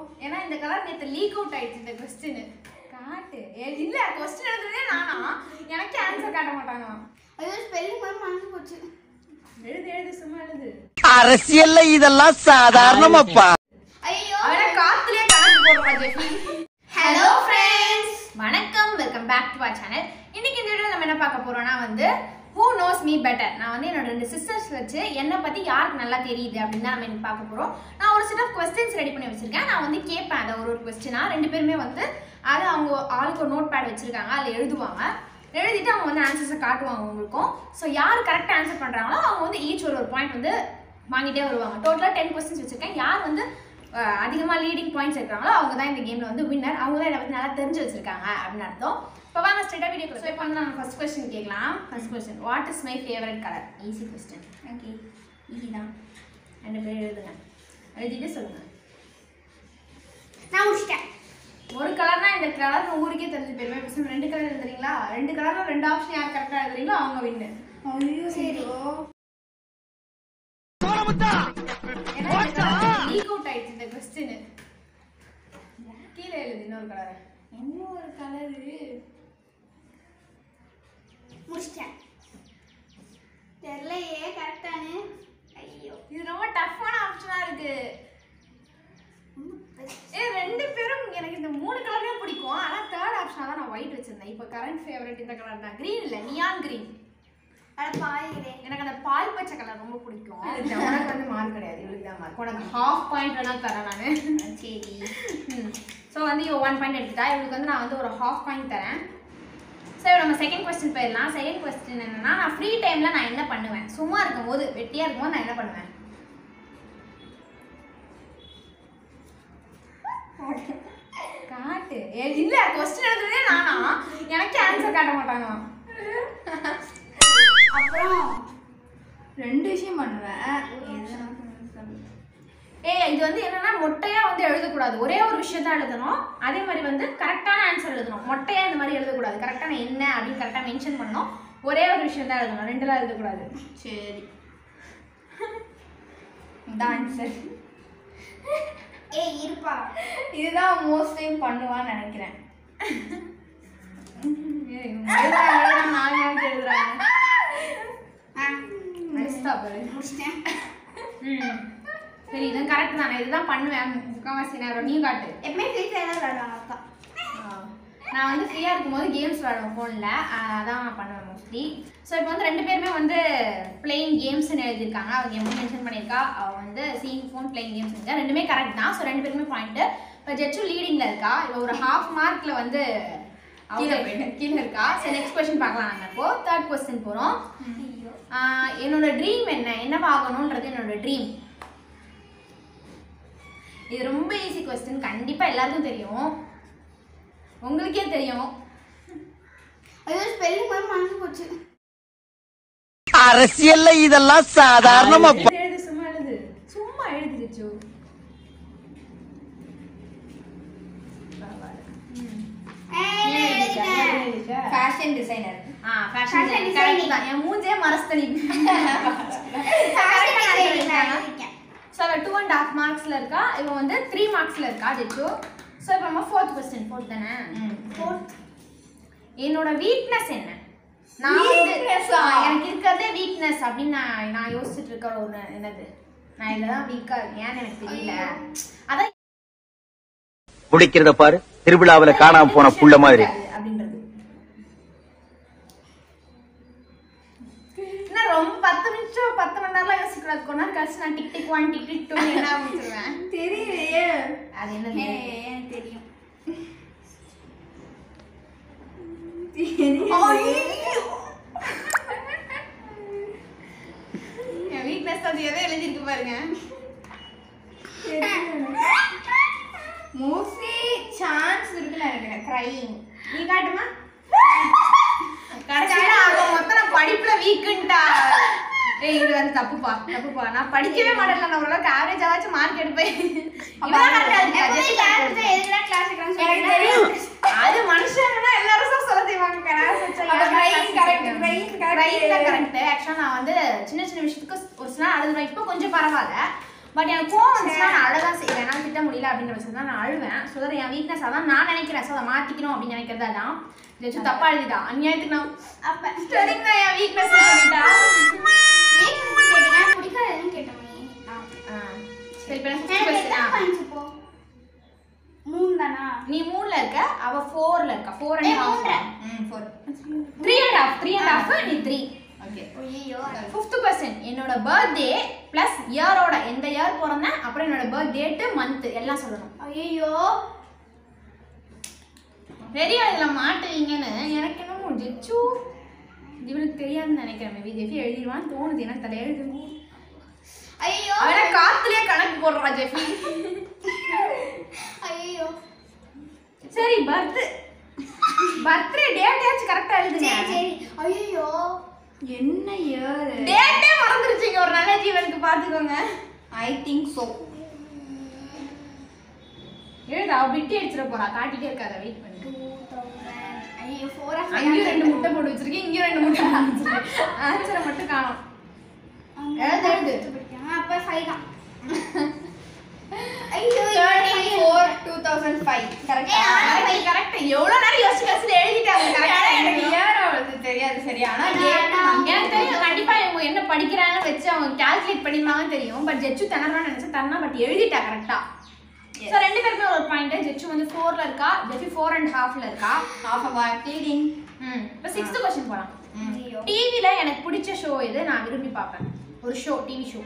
ஏன்னா இந்த கலர் நேற்று லீக் அவுட் ஆயிடுச்சு இந்த கொஸ்டின் காட்டு ஏ, இல்ல கொஸ்டின் எழுதுறதே நானா எனக்கே ஆன்சர் காட்ட மாட்டாங்க ஐயோ ஸ்பெல்லிங் மாதிரி மறந்து போச்சு எழுது எழுது சும்மா எழுது அரசியல்ல இதெல்லாம் சாதாரணமாப்பா ஐயோ அவன காத்துலயே கணக்கு போடுறா ஜெஃபி ஹலோ ஃப்ரெண்ட்ஸ் வணக்கம் welcome back to our channel இன்னைக்கு இந்த வீடியோ நம்ம என்ன பார்க்க போறோம்னா வந்து ஹூ நோஸ் மீ பெட்டர் நான் வந்து என்னோட ரெண்டு சிஸ்டர்ஸ் வச்சு என்னை பத்தி யாருக்கு நல்லா தெரியுது அப்படின்னு தான் நம்ம இன்னைக்கு பார்க்க போறோம் நான் ஒரு செட் ஆஃப் கொஸ்டின்ஸ் ரெடி பண்ணி வச்சிருக்கேன் நான் வந்து கேட்பேன் அதை ஒரு ஒரு கொஸ்டினா ரெண்டு பேருமே வந்து அதை அவங்க ஆளுக்கு ஒரு நோட் பேட் வச்சிருக்காங்க அதில் எழுதுவாங்க எழுதிட்டு அவங்க வந்து ஆன்சர்ஸை காட்டுவாங்க உங்களுக்கும் ஸோ யார் கரெக்டாக ஆன்சர் பண்ணுறாங்களோ அவங்க வந்து ஈச் ஒரு ஒரு பாயிண்ட் வந்து வாங்கிட்டே வருவாங்க டோட்டலாக டென் கொஸ்டின்ஸ் வச்சிருக்கேன் யார் வந்து அதிகமாக லீடிங் பாயிண்ட்ஸ் இருக்கிறாங்களோ அவங்க தான் இந்த கேமில் வந்து வின்னர் அவங்க தான் என்னை பற்றி நல்லா தெரிஞ்சு வச்சிருக்காங்க அப்படின்னு அர்த்தம் இப்போ வாங்க ஸ்ட்ரெயிட்டாக வீடியோ ஸோ இப்போ வந்து நாங்கள் ஃபஸ்ட் கொஸ்டின் கேட்கலாம் first question what is my favourite colour easy question okay easy தான் ரெண்டு பேர் எழுதுங்க எழுதிட்டு சொல்லுங்கள் நான் முடிச்சிட்டேன் ஒரு கலர்னா இந்த கலர் ஊருக்கே தெரிஞ்சு போயிருமே பேசாம ரெண்டு கலர் எழுதுறீங்களா ரெண்டு கலர்ல ரெண்டு ஆப்ஷன் யார் கரெக்டாக எழுதுறீங்களோ அவங்க வின்னு ஐயோ சரி லீக் அவுட் ஆயிடுச்சு இந்த கொஸ்டின் கீழே எழுது இன்னொரு கலர் என்ன ஒரு கலரு முடிச்சிட்டேன் தெரியலையே கரெக்டானு ஐயோ இது ரொம்ப டஃப்பான ஆப்ஷனா இருக்கு ஏ ரெண்டு பேரும் எனக்கு இந்த மூணு கலருமே பிடிக்கும் ஆனா தேர்ட் ஆப்ஷனா தான் நான் ஒயிட் வச்சிருந்தேன் இப்போ கரண்ட் ஃபேவரட் இந்த கலர் தான் கிரீன் இல்ல நியான் கிரீன் அட பாயிரே எனக்கு அந்த பால் பச்சை கலர் ரொம்ப பிடிக்கும் உனக்கு வந்து மார்க் கிடையாது இவளுக்கு தான் மார்க் உனக்கு ஹாஃப் பாயிண்ட் வேணா தரேன் நான் சரி ஸோ வந்து இவ ஒன் பாயிண்ட் எடுத்துட்டா இவளுக்கு வந்து நான் வந்து ஒரு ஹாஃப் பாயிண்ட் தரேன் ஸோ நம்ம செகண்ட் கொஸ்டின் போயிடலாம் செகண்ட் கொஸ்டின் என்னன்னா நான் ஃப்ரீ டைம்ல நான் என்ன பண்ணுவேன் சும்மா இருக்கும்போது வெட்டியா இருக்கும்போது நான் என்ன பண்ணுவேன் காட்டு ஏ இல்ல கொஸ்டின் எழுதுறதே நானா எனக்கே ஆன்சர் காட்ட மாட்டாங்க அப்புறம் ரெண்டு விஷயம் பண்ணுவேன் ஏய் இது வந்து என்னன்னா மொட்டையா வந்து எழுதக்கூடாது ஒரே ஒரு விஷயம் தான் எழுதணும் அதே மாதிரி வந்து கரெக்டான ஆன்சர் எழுதணும் மொட்டையா இந்த மாதிரி எழுதக்கூடாது கரெக்டான என்ன அப்படின்னு கரெக்டாக மென்ஷன் பண்ணணும் ஒரே ஒரு விஷயம் தான் எழுதணும் ரெண்டுலாம் எழுதக்கூடாது சரி இந்த ஆன்சர் ஏய் இருப்பா இதுதான் மோஸ்ட் டைம் பண்ணுவான்னு நினைக்கிறேன் ஏய், இவங்க எழுதுறாங்க, எழுதுறாங்க, நாலு நாளைக்கு எழுதுறாங்க ஆ Next up. முடிச்சிட்டேன் ம் சரி இது கரெக்ட் தானே இதுதான் பண்ணுவேன் முக்கால்வாசி நேரம் நீ காட்டு எப்பவுமே ஃப்ரீ ஃபயர் தான் விளையாடுவாங்க அக்கா நான் வந்து ஃப்ரீயாக இருக்கும்போது கேம்ஸ் விளாடுவேன் ஃபோனில் அதான் நான் பண்ணுவேன் மோஸ்ட்லி ஸோ இப்போ வந்து ரெண்டு பேருமே வந்து பிளேயிங் கேம்ஸ்னு எழுதியிருக்காங்க அவங்க எப்படி மென்ஷன் பண்ணியிருக்கா அவள் வந்து சீங் ஃபோன் பிளேயிங் கேம்ஸ் இருக்கா ரெண்டுமே கரெக்ட் தான் ஸோ ரெண்டு பேருமே பாயிண்ட்டு இப்போ ஜெச்சு லீடிங்கில் இருக்கா இப்போ ஒரு ஹாஃப் மார்க்கில் வந்து கீழே கீழே இருக்கா சரி நெக்ஸ்ட் கொஸ்டின் பார்க்கலாம் நாங்கள் இப்போ தேர்ட் கொஸ்டின் போகிறோம் ஐயோ என்னோட ட்ரீம் என்ன என்னவா ஆகணுன்றது என்னோட ட்ரீம் இது ரொம்ப ஈஸி கொஸ்டின் கண்டிப்பாக எல்லாருக்கும் தெரியும் உங்களுக்கே தெரியும் ஐயோ ஸ்பெல்லிங் மாதிரி மறந்து போச்சு அரசியல்ல இதெல்லாம் சாதாரணமாப்பா எழுது, எழுது சும்மா எழுது சும்மா எழுது ஜிச்சு ஃபேஷன் டிசைனர் ஆ ஃபேஷன் Fashion டிசைனிங் designing. தான் என் மூஞ்சே மறஸ்தனி ஃபேஷன் டிசைனர் ஸோ அவள் டூ அண்ட் ஹாஃப் மார்க்ஸில் இருக்கா இவன் வந்து த்ரீ மார்க்ஸில் இருக்கா ஜிச்சு ஸோ இப்போ நம்ம ஃபோர்த் கொஸ்டின் ஃபோர்த் தானே என்னோட வீக்னஸ் என்ன நான் வந்து Weakness ஆ? ஆ, எனக்கு இருக்கிறதே வீக்னஸ் அப்படின்னு நான் நான் யோசிச்சுட்டு இருக்க ஒரு என்னது நான் இதில் தான் வீக்காக இருக்கேன் ஏன்னு எனக்கு தெரியல அதான் குடிக்கிறத பாரு திருவிழாவுல காணாம போன புள்ள மாதிரி அப்படின்றது என்ன ரொம்ப பத்து நிமிஷம் பத்து மணி நேரம்லாம் யோசிக்கூடாது கொஞ்ச நேரம் கழிச்சு நான் tick tick one tick tick two என்ன ஆரம்பிச்சிருவேன் தெரியலையே அது என்னது எனக்கு தெரியும் என் வீக்னஸ் அது எதை எழுதிருக்கு பாருங்க மோஸ்ட்லி சான்ஸ் இருக்குன்னு நினைக்கிறேன் க்ரைங் நீ காட்டுமா கடைசியில அவன் மொத்தம் நான் படிப்புல வீக்குன்ட்டா ஏய் இது வந்து தப்புப்பா தப்புப்பா நான் படிக்கவே மாட்டேன்ல நான் ஓரளவுக்கு ஆவரேஜ் ஆவாச்சும் மார்க் எடுப்பேன் இவன் correct ஆ இருக்கா? எப்பவுமே ஜெசிகா class correct ல ஆ? எதுக்குலாம் class வைக்கிறாங்கன்னு எனக்கு சொல்லுங்க. தெரியும் அது மனுஷங்கன்னா எல்லாரும் தான் சொல்ல செய்வாங்க அப்ப crying correct, crying correct. Correct ஆக்சுவலா நான் வந்து சின்ன சின்ன விஷயத்துக்கு ஒரு சில நாள் அழுதுவேன் இப்போ கொஞ்சம் பரவாயில்ல பட் எனக்கு கோவம் வந்துச்சுன்னா நான் அழகா செய்வேன் என்னால் திட்ட முடியல அப்படின்ற பட்சத்தில் தான் நான் அழுவேன் ஸோ தட் என் வீக்னஸ் அதான் நான் நினைக்கிறேன் ஸோ அதை மாற்றிக்கணும் அப்படின்னு நினைக்கிறது அதான் ஜெச்சு தப்பா எழுதிட்டா அநியாயத்துக்கு நான் அப்ப ஸ்டடிங் தான் என் வீக்னஸ் சொல்லிட்டா வீக்னஸ் கேட்டேன் பிடிக்காதுன்னு கேட்டேன் நான் ஆ, சரி இப்போ எனக்கு நெக்ஸ்ட் எத்தனை கொஸ்டின் பாயிண்ட்ஸ் இப்போ மூணு தானா நீ மூணுல இருக்க அவ ஃபோர்ல இருக்க ஃபோர் அண்ட் ஏய், ஹாஃப் மூன்றரை. ம் four three and half three and half நீ த்ரீ ஓகே ஐயோ ஃபிஃப்த் கொஸ்டின் என்னோட பர்த்டே ப்ளஸ் இயரோட எந்த இயர் பிறந்தேன் அப்புறம் என்னோட பர்த் டேட்டு மந்த் எல்லாம் சொல்லணும் ஐயோ ரெடியா இதில் மாட்டுவீங்கன்னு எனக்கு என்னமோ ஜெச்சு இவனுக்கு தெரியாதுன்னு நினைக்கிறேன் மேபி ஜெஃபி எழுதிடுவான்னு தோணுது எனக்கு தலை எழுது ஐயோ அவனை காத்துலயே கணக்கு போடுறான் ஜெஃபி ஐயோ சரி பர்த் பர்த்டே டேட்டாச்சும் கரெக்டா எழுதுங்க சரி சரி ஐயோ என்ன இயர் டேட்டே மறந்துருச்சுங்க ஒரு நல்ல ஜீவனுக்கு பாத்துக்கோங்க ஐ திங்க் ஸோ எழுதா பிட்டி அடிச்சிட போறா காட்டிட்டே இருக்காத வெயிட் பண்ணு டூ தௌசண்ட் ஐயோ ஃபோர் அங்கேயும் ரெண்டு முட்டை போட்டு வச்சிருக்கேன் இங்கேயும் ரெண்டு முட்டை போட்டு வச்சிருக்கேன் ஆன்சரை மட்டும் காணோம் எழுது, எழுது. அப்ப ஃபைவ் தான் ஐயோ thirty four two thousand five கரெக்டா கரெக்ட் கரெக்ட் எவ்வளவு நேரம் யோசிச்சு யோசிச்சு எழுதிட்டாங்க கரெக்டா எனக்கு எனக்கு இயர் அவளுக்கு தெரியாது சரியா ஆனா நான் date நான் எனக்கு தெரியும் கண்டிப்பா இவங்க என்ன படிக்கிறாங்கன்னு வச்சு அவங்க கால்குலேட் பண்ணிருந்தாங்கன்னு தெரியும் பட் ஜெச்சு திணறான்னு நினைச்சு தரனா பட் எழுதிட்டா கரெக்டா ஸோ ரெண்டு பேருமே ஒரு பாயிண்ட் ஜெச்சு வந்து ஃபோர்ல இருக்கா ஜெஃபி ஃபோர் அண்ட் ஹாஃப்ல இருக்கா half of our cleaning ம் இப்போ சிக்ஸ்த் கொஸ்டின் போலாம் ஐயோ டிவில எனக்கு பிடிச்ச ஷோ இது நான் விரும்பி பார்ப்பேன் ஒரு ஷோ டிவி ஷோ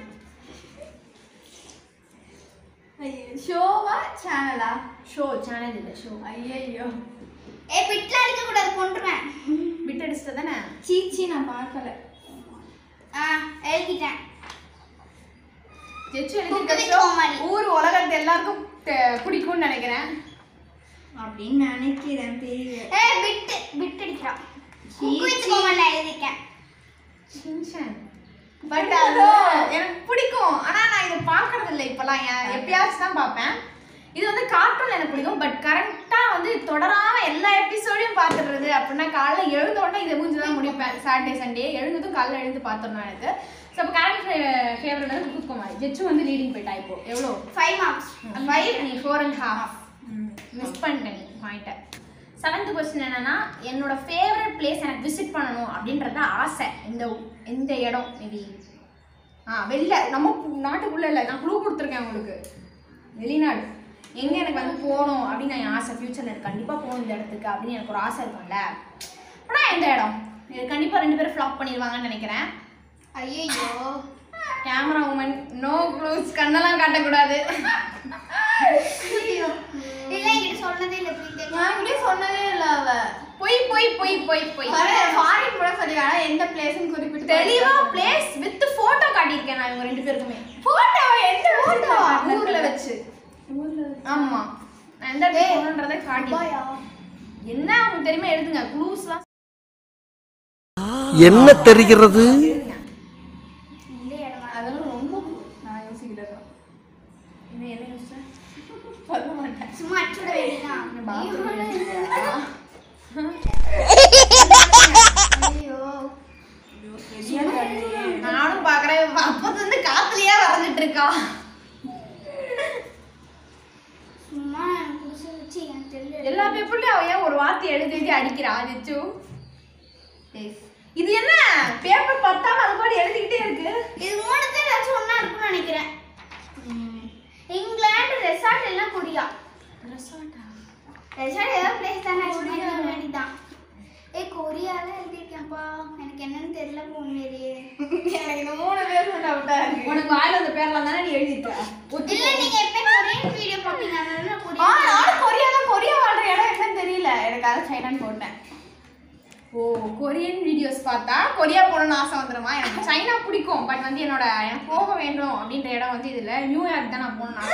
ஷோவா சேனலா ஷோ சேனல் இது ஷோ ஐயோ ஏ பிட்ல அடிக்க கூடாது கொண்டுருவேன் பிட் அடிச்சிட்டு தானே சீச்சி நான் பார்க்கல ஆ எழுதிட்டேன் ஜெச்சு Cook எழுதிருக்க with ஷோ Komali. ஊர் உலகத்து எல்லாருக்கும் தெ- பிடிக்கும்னு நினைக்கிறேன் அப்படின்னு நினைக்கிறேன் தெரியல ஏ பிட் பிட் அடிக்கிறான் சீ, குக் வித் சீ. கோமன் எழுதிருக்கேன் ஷின்சான் பட் அது எனக்கு பிடிக்கும் ஆனா நான் இதை பார்க்கறது இல்லை இப்பெல்லாம் ஏன் எப்பயாச்சும் தான் பார்ப்பேன் இது வந்து கார்ட்டூன் எனக்கு பிடிக்கும் பட் கரெக்டா வந்து தொடராம எல்லா எபிசோடையும் பார்த்துடுறது அப்படின்னா காலைல எழுந்த உடனே இதை முடிஞ்சு தான் முடிப்பேன் சாட்டர்டே சண்டே எழுந்ததும் காலைல எழுந்து பார்த்துடணும் எனக்கு ஸோ இப்போ கரண்ட் ஃபேவரட் வந்து குக்குமாரி ஜெச்சு வந்து லீடிங் போயிட்டா இப்போ எவ்வளோ ஃபைவ் மார்க்ஸ் ஃபைவ் நீ ஃபோர் அண்ட் ஹாஃப் மிஸ் பண்ணிட்டேன் நீ பாயிண்ட்டை செவன்த் கொஸ்டின் என்னன்னா என்னோட ஃபேவரட் பிளேஸ் எனக்கு விசிட் பண்ணணும் அப்படின்றது ஆசை இந்த இந்த இடம் மேபி ஆ வெளில நம்ம நாட்டுக்குள்ள இல்லை நான் க்ளூ கொடுத்துருக்கேன் உங்களுக்கு வெளிநாடு எங்கே எனக்கு வந்து போகணும் அப்படின்னு நான் என் ஆசை ஃப்யூச்சரில் எனக்கு கண்டிப்பாக போகணும் இந்த இடத்துக்கு அப்படின்னு எனக்கு ஒரு ஆசை இருக்கும்ல ஆனால் எந்த இடம் இது கண்டிப்பாக ரெண்டு பேரும் ஃப்ளாப் பண்ணிடுவாங்கன்னு நினைக்கிறேன் ஐயோ கேமரா உமன் நோ க்ளூஸ் கண்ணெல்லாம் காட்டக்கூடாது இல்ல என்கிட்ட சொன்னதே இல்ல ப்ளீஸ் நான் இப்படியே சொன்னதே இல்ல அவ பொய் பொய் பொய் பொய் பொய் ஃபாரின் கூட சொல்லிருக்காங்க எந்த பிளேஸ்னு குறிப்பிட்டு தெளிவா பிளேஸ் வித் போட்டோ காட்டியிருக்கேன் நான் இவங்க ரெண்டு பேருக்குமே போட்டோ எந்த போட்டோ ஊர்ல வச்சு ஆமா நான் எந்த இடத்துக்கு போகணுன்றதை காட்டி என்ன அவங்க தெரியுமா எழுதுங்க க்ளூஸ்லாம் என்ன தெரிகிறது எழுதுங்க இந்த இடமா அதெல்லாம் ரொம்ப நான் யோசிக்கிறேன் என்ன என்ன யோசிச்சேன் சொல்ல மாட்டேன் சும்மா அடிச்சுட வேண்டியதான் ஐயோ நானும் பாக்குறேன் அப்பத்துல இருந்து காத்துலயே வரைஞ்சிட்டு இருக்கா சும்மா எனக்கு புதுசு வச்சு எனக்கு தெரியல எல்லா பேப்பர்லயும் அவ ஏன் ஒரு வார்த்தை எழுதி எழுதி அடிக்கிறா ஜெச்சு இது என்ன பேப்பர் பத்தாம அது பாட்டு எழுதிக்கிட்டே இருக்கு இது மூணுத்தையும் ஏதாச்சும் ஒண்ணா இருக்கும்னு நினைக்கிறேன் இங்கிலாந்து ரெசார்ட் எல்லாம் கொரியா ரெசார்ட் ஏதாவது பிளேஸ் தானே சும்மா எழுத வேண்டியதான் ஏய் கொரியால எழுதிருக்கேன்ப்பா எனக்கு என்னன்னு தெரியல உண்மையிலேயே எனக்கு இந்த மூணு பேர் மட்டும் அவுட்டா இருக்கு உனக்கு வாயில அந்த பேர்லாம் தானே நீ எழுதிருக்க இல்ல நீங்க எப்ப கொரியன் வீடியோ போட்டீங்க அதனால நான் ஆ கொரியன் நானும் கொரியா தான் கொரியா வாழ்ற இடம் என்னன்னு தெரியல எனக்கு அதை சைனான்னு போட்டேன் ஓ கொரியன் வீடியோஸ் பார்த்தா கொரியா போகணும்னு ஆசை வந்துருமா எனக்கு சைனா பிடிக்கும் பட் வந்து என்னோட எனக்கு போக வேண்டும் அப்படின்ற இடம் வந்து இதுல நியூயார்க் தான் நான் போகணும்னு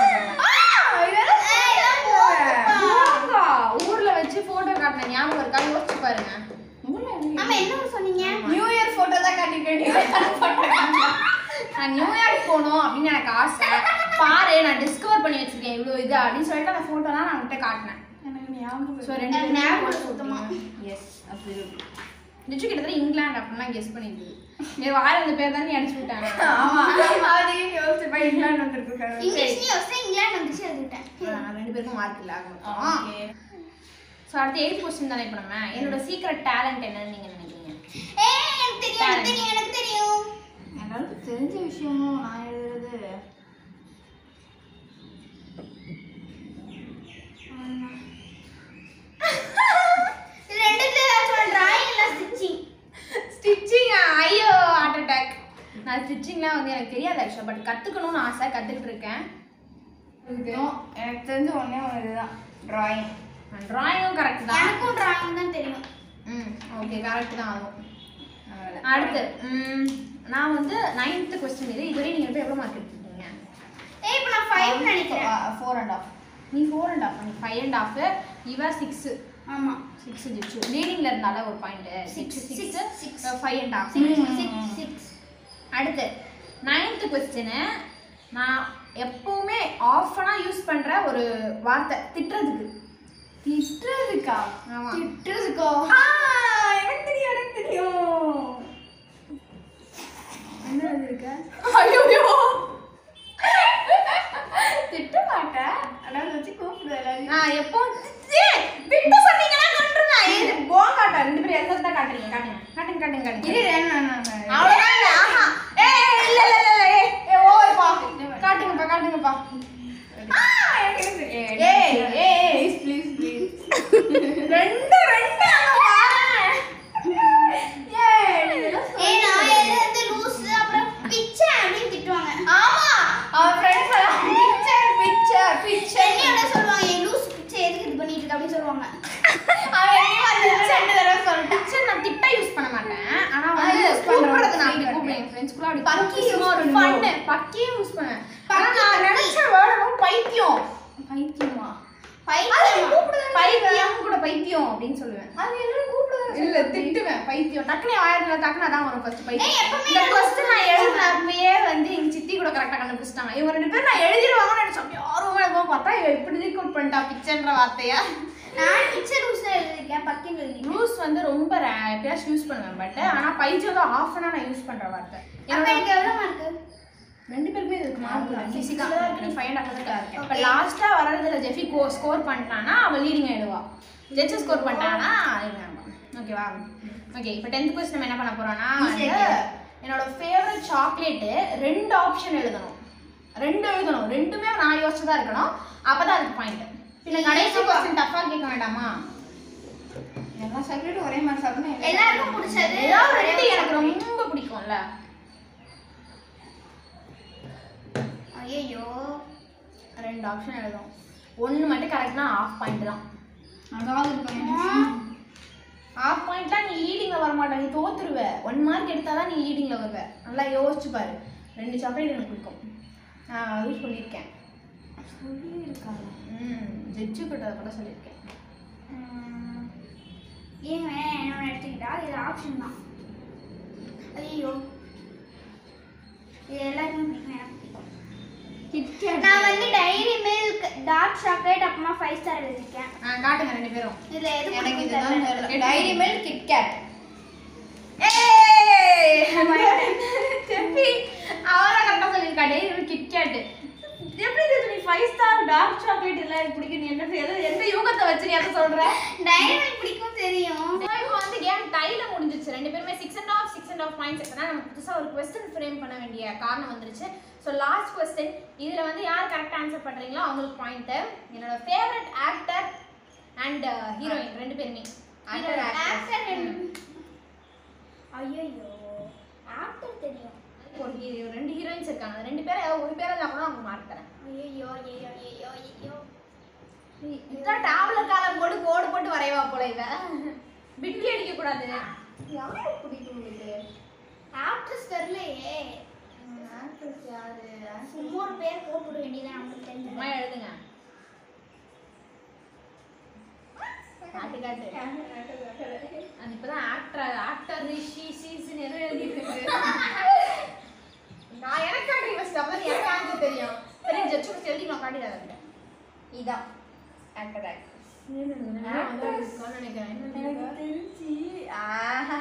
ஆசைப்படுறேன் ஊர்ல வச்சு போட்டோ காட்டின ஞாபகம் இருக்கா யோசிச்சு பாருங்க ஆமா என்ன ஊர் சொன்னீங்க நியூ இயர் போட்டோ தான் காட்டிருக்கேன் நான் நியூயார்க் போகணும் அப்படின்னு எனக்கு ஆசை பாரு நான் டிஸ்கவர் பண்ணி வச்சிருக்கேன் இவ்வளோ இது அப்படின்னு சொல்லிட்டு அந்த போட்டோலாம் நான் உன்கிட்ட காட்டினேன் எனக்கு ஞாபகம் ஸோ ரெண்டு எனக்கு ஞாபகம் இல்ல சுத்தமா. எஸ் அப்படி நிச்சு கிட்டத்தட்ட இங்கிலாந்து அப்படிலாம் கெஸ் பண்ணிருக்குது என் வாயில அந்த பேர் தான் நீ அடிச்சு விட்டாங்க ஆமா அதையும் யோசிச்சு போய் இங்கிலாந்து வந்திருக்காரு இங்கிலீஷ்லயும் யோசிச்சு இங்கிலாந்து வந்துச்சு எழுதிட்டேன் ஆ, ரெண்டு பேருக்கும் மார்க் இல்ல ஆகும் ஸோ அடுத்து எயிட் கொஸ்டின் தானே இப்போ நம்ம என்னோட சீக்ரெட் டேலண்ட் என்னன்னு நீங்க நினைக்கிறீங்க ஏய் எனக்கு தெரியும் எனக்கு தெரியும் எனக்கு தெரியும் எல்லாருக்கும் தெரிஞ்ச விஷயமும் நான் எழுதுறது இது ரெண்டுத்துல ஏதாச்சும் டிராயிங் இல்ல ஸ்டிச்சிங் ஸ்டிச்சிங் ஐயோ ஹார்ட் அட்டாக் நான் ஸ்டிச்சிங்லாம் வந்து எனக்கு தெரியாது ஆக்சுவலாக பட் கற்றுக்கணும்னு ஆசை கற்றுக்கிட்டு இருக்கேன் இதுவும் எனக்கு தெரிஞ்ச ஒண்ணே ஒன்று இதுதான் டிராயிங் ட்ராயிங்கும் கரெக்ட் தான் எனக்கும் டிராயிங் தான் தெரியும் ம் ஓகே கரெக்ட் தான் அதுவும் அடுத்து ம், நான் வந்து நைன்த்து கொஸ்டின் இது இதுவரை நீங்கள் போய் எவ்வளோ மார்க் எடுத்துருக்கீங்க ஏய் இப்போ நான் 5 நினைக்கிறேன் ஃபோர் அண்ட் ஆஃப் நீ ஃபோர் அண்ட் ஆஃப் நீ ஃபைவ் அண்ட் ஆஃப் இவ சிக்ஸு ஆமா சிக்ஸ் ஜிச்சு லீடிங்ல இருந்தால ஒரு point six six six five and half 6 6 அடுத்து நைன்த்து கொஸ்டின் நான் எப்பவுமே ஆஃபனா யூஸ் பண்ற ஒரு வார்த்தை திட்டுறதுக்கு திட்டுறதுக்கா ஆமா திட்டுறதுக்கோ ஆ, எனக்கு தெரியும் எனக்கு தெரியும் என்ன இருக்க ஐயோ திட்ட மாட்டேன் ஆனால் வச்சு கூப்பிடுவேன் எல்லாரையும். நான் எப்போ ஏய், விட்டு சொன்னீங்கன்னா கொன்றுவேன். ஏய், இது போங்க காட்டா. ரெண்டு பேரும் எந்த இடத்துல காட்டுறீங்க? காட்டுங்க. காட்டுங்க, காட்டுங்க, காட்டுங்க. இரு, நான், நான், நான், நான். அவ்வளவுதான் இல்ல, ஆஹா. ஏய், ஏய், இல்ல, இல்ல, இல்ல, இல்ல, ஏய், ஏய், overப்பா. காட்டுங்கப்பா, காட்டுங்கப்பா. ஆ, எனக்கு எனக்கு தெரியும். ஏய், ஏய், ஏய். Please, please, please. ரெண்டு, ரெண்டு, அங்க பாரேன். ஏய், ஏய் நான் எழுதுறது லூஸ் அப்புறம் பிச்சை அப்படின்னு திட்டுவாங்க ஆமா அவன் ஃப்ரெண்ட்ஸ் எல்லாம் பிக்சர் பிக்சர் பிக்சர் சென்னையோட சொல்லுவாங்க ஏய் லூஸ் பிச்சை எதுக்கு இது பண்ணிட்டு இருக்க அப்படின்னு சொல்லுவாங்க அவன் எங்கேயும் வந்து ரெண்டு தடவை சொல்லிட்டான் Picture நான் திட்ட use பண்ண மாட்டேன். ஆனா ஆனா வந்து use பண்றேன். கூப்பிடுறது நான் அப்படி Free கூப்பிடுவேன். என் friends குள்ள அப்படி பக்கி கூப்பிட்டு சும்மா use ஒரு பண்ணுவோம். fun. பக்கியே use பண்ணுவேன். ஆனா நான் நினைச்ச word ரொம்ப பைத்தியம். பைத்தியமா? பைத்தியம் பைத்தியம் கூட பைத்தியம் அப்படின்னு சொல்லுவேன் அது எல்லாரும் கூப்பிடுவாங்க இல்ல திட்டுவேன் பைத்தியம் டக்குனு ஆயிரத்துல டக்குனு அதான் வரும் ஃபர்ஸ்ட் ஏய், பைத்தியம் எப்பவுமே இந்த நான் கொஸ்டின் நான் எழுதினப்பயே வந்து எங்க சித்தி கூட கரெக்டா கண்டுபிடிச்சிட்டாங்க இவங்க ரெண்டு பேரும் நான் எழுதிருவாங்கன்னு நினைச்சோம் யாரும் எழுதுவோம் பார்த்தா இவ இப்படி ரீகோட் பண்ணிட்டா பிக்சர்ன்ற வார்த்தையா நான் பிச்சை லூஸ் எழுதிருக்கேன் பக்கின்னு எழுதிருக்கேன் யூஸ் வந்து ரொம்ப rare. எப்பயாச்சும் யூஸ் பண்ணுவேன் பட் ஆனா பைத்தியம் தான் ஆஃப் அன் நான் யூஸ் பண்ற வார்த்தை அப்ப என்னோட எனக்கு எவ்வளவு மார்க் ரெண்டு பேருமே இதுக்கு மார்க் ஆமா, ஃபிசிக்ஸ்ல தான் இருக்கு நீ ஃபைவ் அண்ட் ஹாஃப் தான் இருக்கு இப்போ Okay. லாஸ்டா வரதுல ஜெஃபி கோ ஸ்கோர் பண்ணிட்டானா அவன் லீடிங் ஆயிடுவா ஜெட்ஸ் ஸ்கோர் பண்ணிட்டானா ஓகேவா ஓகே இப்போ டென்த் கொஸ்டின் நம்ம என்ன பண்ண போறோம்னா Easy வந்து என்னோட ஃபேவரட் சாக்லேட்டு ரெண்டு ஆப்ஷன் எழுதணும் ரெண்டு எழுதணும் ரெண்டுமே நான் யோசிச்சுதான் இருக்கணும் அப்பதான் அதுக்கு பாயிண்ட் பின்ன கடைசி கொஸ்டின் டஃபா கேட்க வேண்டாமா எல்லா சாக்லேட்டும் ஒரே மாதிரி சாப்பிடணும் எல்லாருக்கும் பிடிச்சது ஏதாவது ரெண்டு எனக்கு ரொம்ப பிடிக்கும்ல ஐயோ ரெண்டு ஆப்ஷன் எழுதும் ஒன்று மட்டும் கரெக்ட்னா ஆஃப் பாயிண்ட் தான் அதாவது இருக்கும் ஆஃப் பாயிண்ட்லாம் நீ லீடிங்கில் வர மாட்ட நீ தோத்துருவ ஒன் மார்க் எடுத்தால் தான் நீ லீடிங்கில் வருவ நல்லா யோசிச்சு பாரு ரெண்டு சாக்லேட் எனக்கு பிடிக்கும் நான் அதுவும் சொல்லியிருக்கேன் சொல்லியிருக்காங்க ம் ஜட்ஜு கிட்ட கூட சொல்லியிருக்கேன் ஏங்க என்னோட எடுத்துக்கிட்டா இது ஆப்ஷன் தான் ஐயோ இது எல்லாருமே பிடிக்கும் எனக்கு பிடிக்கும் கிட்கேட் நான் வந்து டைரி மில்க் டார்க் சாக்லேட் அப்புறமா ஃபைவ் ஸ்டார் எழுதிருக்கேன் ஆ காட்டுங்க ரெண்டு பேரும் இதுல எது எனக்கு பிடிக்கும் இதுதான் தெரியல. தெரியல டைரி மில்க் கிட்கேட் செப்பி அவரா கரெக்டாக சொல்லியிருக்கா டெய்லி கிட்கேட் எப்படி இது நீ ஃபைவ் ஸ்டார் டார்க் சாக்லேட் எல்லாம் எனக்கு பிடிக்கும் நீ என்ன எது எந்த யூகத்தை வச்சு நீ அதை சொல்ற டைரி மில்க் பிடிக்கும் தெரியும் இப்போ வந்து கேம் டைல முடிஞ்சிச்சு ரெண்டு பேருமே six and half six and half points எடுத்தனா நம்ம புதுசாக ஒரு கொஸ்டின் ஃப்ரேம் பண்ண வேண்டிய காரணம் வந்துருச்சு ஸோ லாஸ்ட் கொஸ்டின் இதில் வந்து யார் கரெக்ட் ஆன்சர் பண்ணுறீங்களோ அவங்களுக்கு பாயிண்ட்டு என்னோட ஃபேவரட் ஆக்டர் அண்ட் ஹீரோயின் ரெண்டு பேருமே Actor, actress. ஆக்டர் ரெண்டு ஐயோ ஆக்டர் தெரியும் ஒரு hero- ரெண்டு ஹீரோயின்ஸ் இருக்காங்க அந்த ரெண்டு பேரை ஒரு பேரை தான் கூட அவங்க மார்க் தரேன் ஐயோ ஐயோ ஐயோ ஐயோ இதான் டேப்லெட் காலம் போட்டு கோடு போட்டு வரைவா போல இவ பிட்டி அடிக்க கூடாது யாரை பிடிக்கும் உங்களுக்கு ஆக்ட்ரஸ் தெரியலையே ஆக்ட்ரஸ் யாரு சும்மா ஒரு பேர் போட்டுவிட வேண்டியதான் நமக்கு தெரிஞ்சது சும்மா எழுதுங்க காட்டு காட்டு அது இப்பதான் ஆக்டர் ஆக்டர் ரிஷி சீசன் எதுவும் எழுதிட்டு இருக்கு நான் எனக்கு காட்டி ஃபர்ஸ்ட் அப்பதான் எனக்கு ஆன்சர் தெரியும் சரி ஜட்ஜு ஃபர்ஸ்ட் எழுதி நான் காட்டி தரேன் இதான் ஆக்டர் ஆக்ட்ரஸ் நினைக்கிறேன் தெரிஞ்சு ஆஹா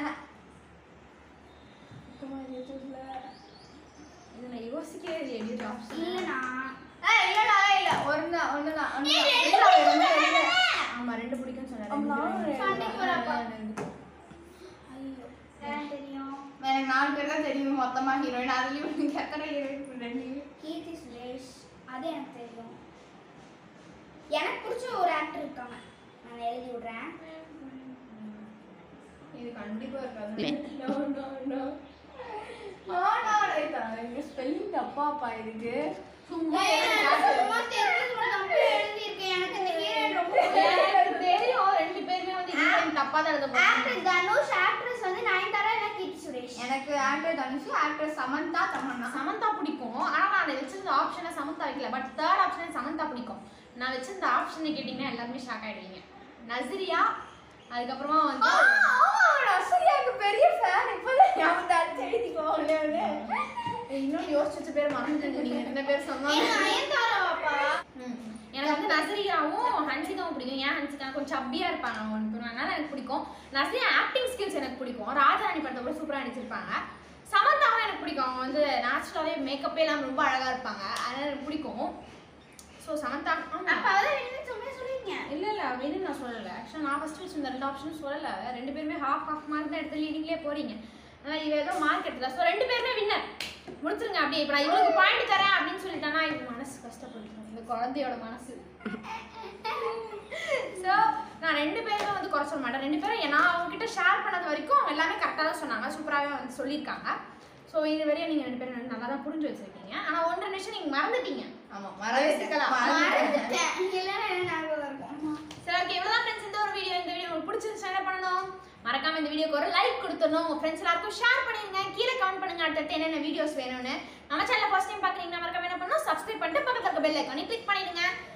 சுத்தமா இது தெரியல. இதுல யோசிக்கவே இல்லையே இது option. இல்லைண்ணா ஏய், இல்லடா, இல்ல. ஒண்ணுதான், ஒண்ணுதான், ஒண்ணுதான். ஏய், இல்ல, ஒண்ணு இல்ல. ஆமா ரெண்டு பிடிக்கும்னு சொன்னாரு ஆமா, ரெண்டு ரெண்டு. சண்டைக்கு வரப்பா. ரெண்டு. ஐயோ எனக்கு தெரியும் எனக்கு நாலு பேர் தான் தெரியும் மொத்தமா ஹீரோயின் அதுலயும் உனக்கு எத்தனை ஹீரோயின் ரெண்டு கீர்த்தி சுரேஷ் அது எனக்கு தெரியும் எனக்கு பிடிச்ச ஒரு ஆக்டர் இருக்காங்க நான் எழுதி விடுறேன் இது கண்டிப்பா இருக்காது No, no, no. No, no, wait, இங்க spelling தப்பாப்பா இருக்கு. சும்மா நான் சும்மா தெரிஞ்சது மட்டும் தான் போய் எழுதியிருக்கேன் எனக்கு இந்த ஹீரோயின் ரொம்ப எனக்கு தெரியும் ரெண்டு பேருமே வந்து இது தப்பா தான் எழுத போறாங்க ஆக்டர் தனுஷ் ஆக்ட்ரஸ் வந்து நயன்தாரா இல்ல கீர்த்தி சுரேஷ் எனக்கு ஆக்டர் தனுஷு ஆக்டர் சமந்தா தமன்னா சமந்தா பிடிக்கும் ஆனா நான் வச்சிருந்த ஆப்ஷனை சமந்தா வைக்கல பட் தேர்ட் ஆப்ஷன் சமந்தா பிடிக்கும் நான் வச்சிருந்த ஆப்ஷனை கேட்டீங்கன்னா எல்லாருமே ஷாக் ஆயிடுவீங்க நஸ்ரியா அதுக்கப்புறமா வந்து நசரியாக்கு பெரிய ஃபேன் இப்பதான் ஞாபகம் அடிச்சு எழுதிக்கோ ஒண்ணே ஒண்ணு. இன்னும் யோசிச்சு வச்ச பேர் மறந்துட்டு நீங்க என்ன பேர் சொன்னாலும் நயன்தாராவாப்பா ம். எனக்கு வந்து நசரியாவும் ஹன்சிகாவும் பிடிக்கும் ஏன் ஹன்சிகா கொஞ்சம் சப்பியா இருப்பாங்க அவங்க ரெண்டு பேரும். அதனால எனக்கு பிடிக்கும் நசரியா ஆக்டிங் ஸ்கில்ஸ் எனக்கு பிடிக்கும் ராஜாராணி படத்தை கூட சூப்பரா நடிச்சிருப்பாங்க சமந்தாவும் எனக்கு பிடிக்கும் அவங்க வந்து நேச்சுரலாவே மேக்கப்பே எல்லாம் ரொம்ப அழகா இருப்பாங்க அதனால எனக்கு பிடிக்கும் ஸோ சமந்தா ஆமா. அப்ப அதான் ரெண்டு சும்மா சொல்றீங்க இல்ல இல்ல அப்படின்னு நான் சொல்லல ஆக்சுவலா நான் ஃபர்ஸ்ட் வச்சிருந்த ரெண்டு ஆப்ஷனும் சொல்லல ரெண்டு பேருமே ஹாஃப் ஹாஃப் மார்க் தான் எடுத்து லீடிங்லேயே போறீங்க ஆனா இவ ஏதோ மார்க் எடுத்தா ஸோ ரெண்டு பேருமே வின்னர் முடிச்சிருங்க அப்படியே இப்போ நான் இவளுக்கு பாயிண்ட் தரேன் அப்படின்னு சொல்லிட்டானா இது மனசு கஷ்டப்பட்டுரும் இந்த குழந்தையோட மனசு ஸோ நான் ரெண்டு பேருமே வந்து குறை சொல்ல மாட்டேன் ரெண்டு பேரும் நான் அவங்க கிட்ட ஷேர் பண்ணது வரைக்கும் அவங்க எல்லாமே கரெக்டாக தான் சொன்னாங்க சூப்பராகவே வந்து சொல்லியிருக்காங்க ஸோ இது வரையும் நீங்கள் ரெண்டு பேரும் நல்லா தான் புரிஞ்சு வச்சிருக்கீங்க ஆனால் ஒன்றரை நிமிஷம் நீங்கள் மறந்துட்டீங்க ஆமா யோசிக்கலாம். மறந்துட்டேன். மறந்துட்டேன் இல்லைன்னா என்ன ஞாபகம் இருக்கும் சரி ஓகே இவ்வளவுதான் ஃப்ரெண்ட்ஸ் இந்த ஒரு வீடியோ இந்த வீடியோ உங்களுக்கு பிடிச்சிருந்துச்சு என்ன பண்ணணும் மறக்காம இந்த வீடியோக்கு ஒரு லைக் கொடுத்துடணும் உங்க ஃப்ரெண்ட்ஸ் எல்லாருக்கும் ஷேர் பண்ணிருங்க கீழே கமெண்ட் பண்ணுங்க அடுத்தடுத்து என்னென்ன வீடியோஸ் வேணும்னு நம்ம சேனல் ஃபர்ஸ்ட் டைம் பாக்குறீங்கன்னா மறக்காம என்ன பண்ணணும் சப்ஸ்கிரைப் பண்ணிட்டு பக்கத்துல இருக்க பெல் ஐக்கானே கிளிக் பண்ணிடுங்க